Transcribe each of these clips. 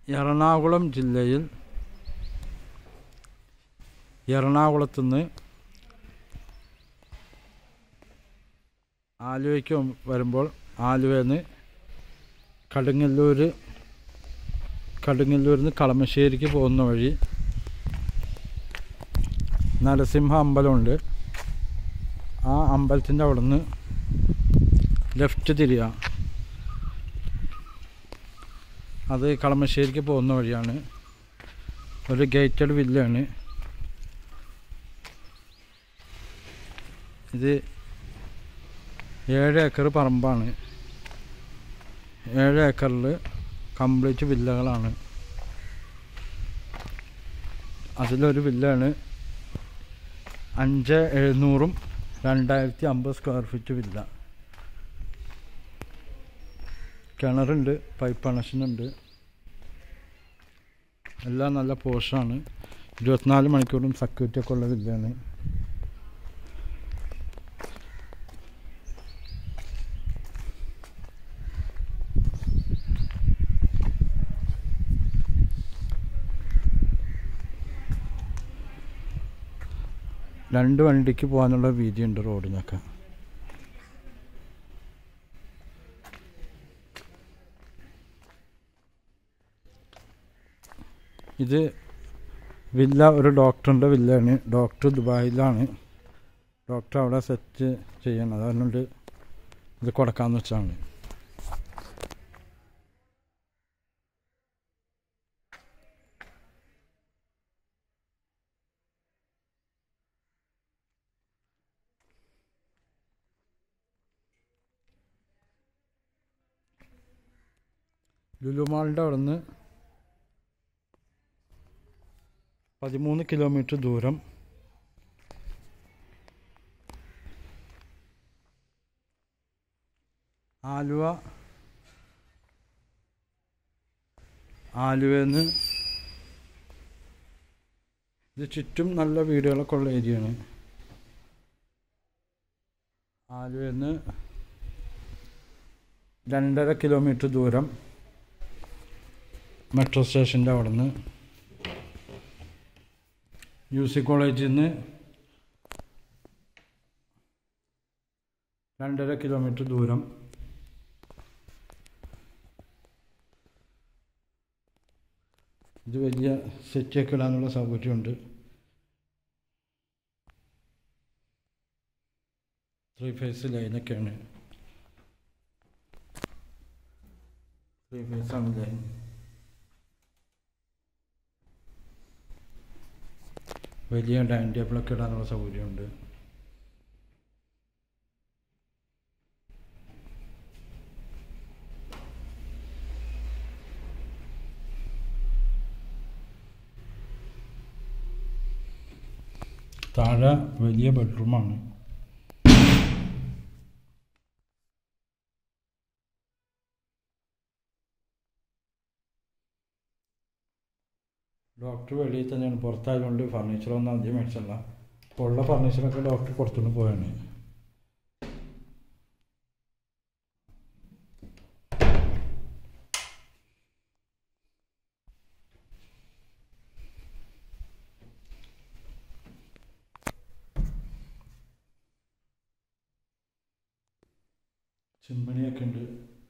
എറണാകുളം ജില്ലയിൽ എറണാകുളത്ത് നിന്ന് ആലുവയ്ക്ക് വരുമ്പോൾ ആലുവയിൽ നിന്ന് കടുങ്ങല്ലൂർ കടുങ്ങല്ലൂരിൽ നിന്ന് കളമശ്ശേരിക്ക് പോകുന്ന വഴി നരസിംഹ അമ്പലമുണ്ട് ആ അമ്പലത്തിൻ്റെ അവിടെ നിന്ന് ലെഫ്റ്റ് തിരിയുക അത് കളമശ്ശേരിക്ക് പോകുന്ന വഴിയാണ് ഒരു ഗേറ്റഡ് വില്ലാണ് ഇത് ഏഴ് ഏക്കർ പറമ്പാണ് ഏഴ് ഏക്കറിൽ കംപ്ലീറ്റ് വില്ലകളാണ് അതിലൊരു വില്ലാണ് അഞ്ച് എഴുന്നൂറും രണ്ടായിരത്തി അമ്പത് സ്ക്വയർ ഫീറ്റ് വില്ല കിണറുണ്ട് പൈപ്പ് കണക്ഷനുണ്ട് എല്ലാം നല്ല പോഷാണ് ഇരുപത്തിനാല് മണിക്കൂറും സെക്യൂരിറ്റി ഒക്കെ ഉള്ള വില്ലയാണ് രണ്ട് വണ്ടിക്ക് പോകാനുള്ള വീതിയുണ്ട് റോഡിനൊക്കെ ഇത് വില്ല ഒരു ഡോക്ടറിൻ്റെ വില്ലയാണ് ഡോക്ടർ ദുബായിലാണ് ഡോക്ടർ അവിടെ സെറ്റ് ചെയ്യണം അതുകൊണ്ട് ഇത് കൊടുക്കാമെന്ന് വെച്ചാണ് ലുലുമാളിൻ്റെ അവിടെ നിന്ന് പതിമൂന്ന് കിലോമീറ്റർ ദൂരം ആലുവ ആലുവയിൽ നിന്ന് ഇത് ചുറ്റും നല്ല വീടുകളൊക്കെ ഉള്ള ഏരിയയാണ് ആലുവയിൽ നിന്ന് രണ്ടര കിലോമീറ്റർ ദൂരം മെട്രോ സ്റ്റേഷൻ്റെ അവിടെ നിന്ന് യു സി കോളേജിൽ നിന്ന് രണ്ടര കിലോമീറ്റർ ദൂരം ഇത് വലിയ സെറ്റൊക്കെ ഇടാനുള്ള സൗകര്യമുണ്ട് ത്രീ ഫേസ് ലൈനൊക്കെയാണ് ത്രീ ഫേസാണ് ലൈൻ വലിയ ഡൈനിങ് ടേബിളൊക്കെ ഇടാനുള്ള സൗകര്യമുണ്ട് താഴെ വലിയ ബെഡ്റൂമാണ് ഡോക്ടർ വെളിയിൽ തന്നെയാണ് പുറത്തായതുകൊണ്ട് ഫർണിച്ചറൊന്നും അധികം മേടിച്ചല്ല അപ്പോൾ ഉള്ള ഫർണിച്ചറൊക്കെ ഡോക്ടർ പുറത്തുനിന്ന് പോയാണ് ചിമ്മണിയൊക്കെ ഉണ്ട്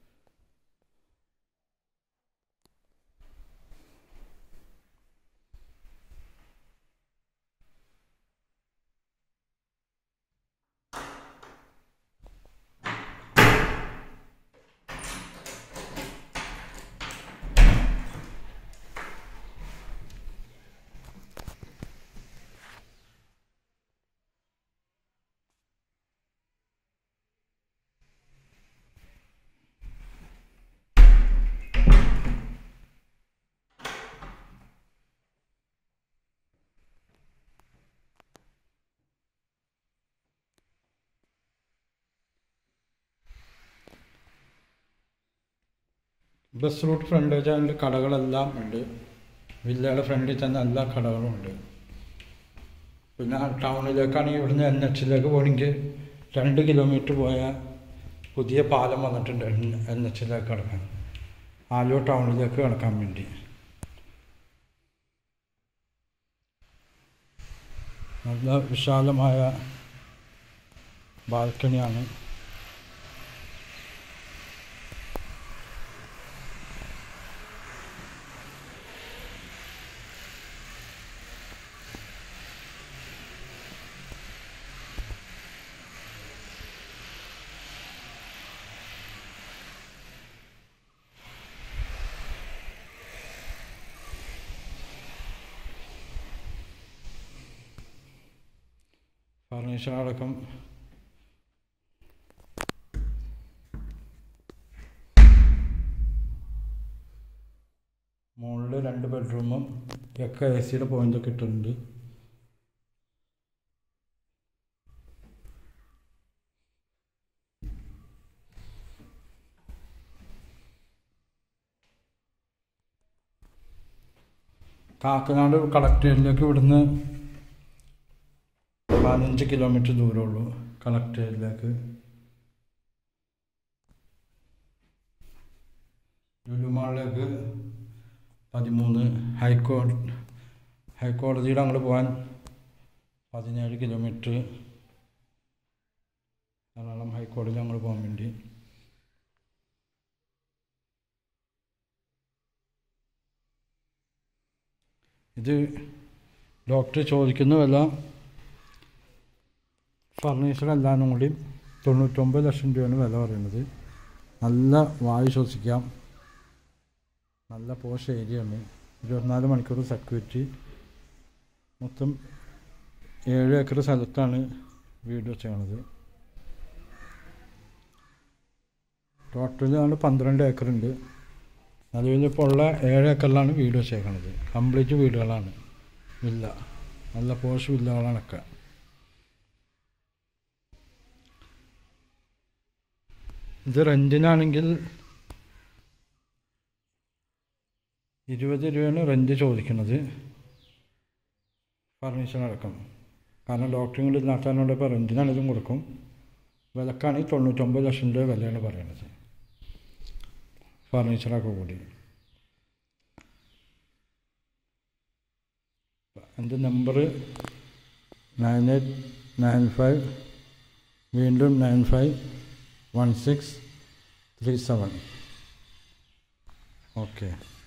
ബസ് റൂട്ട് ഫ്രണ്ടേജ് അതിൻ്റെ കടകളെല്ലാം ഉണ്ട് വില്ലയുടെ ഫ്രണ്ടിൽ തന്നെ എല്ലാ കടകളും ഉണ്ട് പിന്നെ ആ ടൗണിലേക്കാണെങ്കിൽ ഇവിടുന്ന് എൻ എച്ചിലേക്ക് പോകണമെങ്കിൽ രണ്ട് കിലോമീറ്റർ പോയാൽ പുതിയ പാലം വന്നിട്ടുണ്ട് എൻ എച്ചിലേക്ക് കിടക്കാൻ ആലുവ ടൗണിലേക്ക് കിടക്കാൻ വേണ്ടി നല്ല വിശാലമായ ബാൽക്കണിയാണ് ഫർണിച്ചർ അടക്കം മുകളിൽ രണ്ട് ബെഡ്റൂമും ഒക്കെ എ സിയുടെ പോയിൻ്റൊക്കെ ഇട്ടിട്ടുണ്ട് കാക്കനാട് കളക്ടറേറ്റിലേക്ക് ഇവിടുന്ന് പതിനഞ്ച് കിലോമീറ്റർ ദൂരമുള്ളൂ കളക്ടറേറ്റിലേക്ക് ലുലുമാളിലേക്ക് പതിമൂന്ന് ഹൈക്കോടതി ഹൈക്കോടതിയുടെ അങ്ങോട്ട് പോകാൻ പതിനേഴ് കിലോമീറ്റർ എറണാകുളം ഹൈക്കോടതിയിൽ അങ്ങോട്ട് പോകാൻ വേണ്ടി ഇത് ഡോക്ടർ ചോദിക്കുന്ന വില ഫർണിച്ചർ എല്ലാനും കൂടി തൊണ്ണൂറ്റൊമ്പത് ലക്ഷം രൂപയാണ് വില പറയുന്നത് നല്ല വായു ശ്വസിക്കാം നല്ല പോഷ് ഏരിയയാണ് ഇരുപത്തിനാല് മണിക്കൂർ സെക്യൂരിറ്റി മൊത്തം ഏഴ് ഏക്കർ സ്ഥലത്താണ് വീട് വെച്ചത് ടോട്ടൽ പന്ത്രണ്ട് ഏക്കറുണ്ട് നിലവിൽ ഇപ്പോൾ ഉള്ള ഏഴ് ഏക്കറിലാണ് വീട് വെച്ചേക്കണത് കംപ്ലീറ്റ് വീടുകളാണ് വില്ല നല്ല പോഷ് വില്ലകളാണൊക്കെ ഇത് റെൻറ്റിനാണെങ്കിൽ ഇരുപത് രൂപയാണ് റെൻറ്റ് ചോദിക്കുന്നത് ഫർണിച്ചർ അടക്കം കാരണം ഡോക്ടറും ഇല്ലാത്തതിനോട് ഇപ്പോൾ റെൻറ്റിനാണ് ഇതും കൊടുക്കും വിലക്കാണെങ്കിൽ തൊണ്ണൂറ്റൊമ്പത് ലക്ഷം രൂപ വിലയാണ് പറയുന്നത് ഫർണിച്ചറൊക്കെ കൂടി എൻ്റെ number nine eight nine five വീണ്ടും nine five one six three seven okay